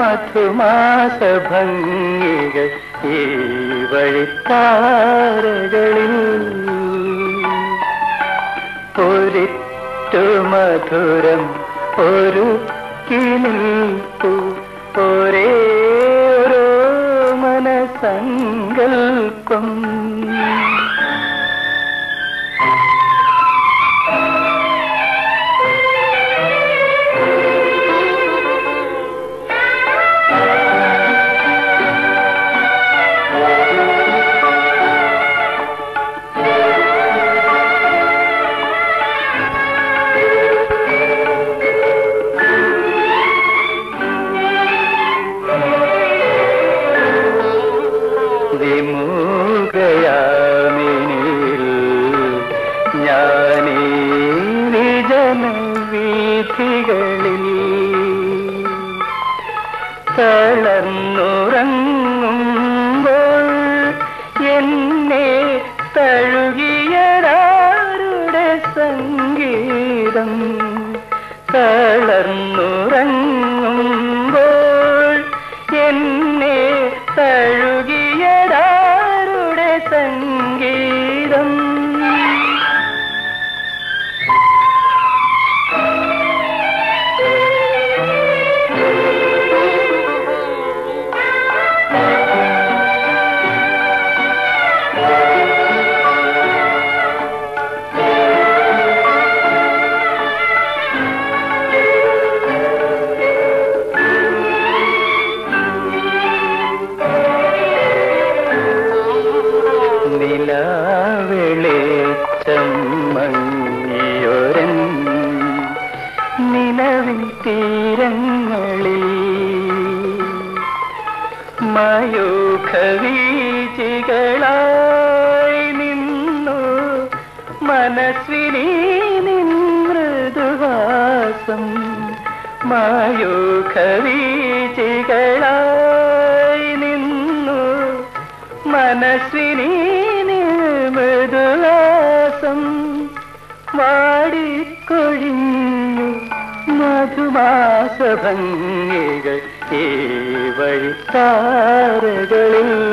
മധുമാസഭംഗികൾ ഈ വഴിത്താരകളിൽ ഒരിറ്റു മധുരം ഒരു കിനിൽപ്പു ഒരേ ഓരോ മനസങ്കൽപ്പം വിമുഖയാമിനിൽ ഞാനീ വിജന വീഥികളിൽ തളർന്നുറങ്ങുമ്പോൾ എന്നെ തഴുകിയരാരുടെ സംഗീതം തളർന്നുറങ്ങുമ്പോൾ എന്നെ തഴുകിയരാരുടെ സംഗീതം നിലവിളിച്ചം മങ്ങിയൊരൻ നിലവിൻ തീരങ്ങളിൽ മയൂഖവീചികളായി നിന്നു മനസ്വിനി നിൻ മൃദുവാസം മയൂഖവീചികളായി നിന്നു മനസ്വിനി നിൻ മൃദുവാസം വാടിക്കൊഴിഞ്ഞു മധുമാസഭംഗികൾ ഈ വഴിത്താരകളിൽ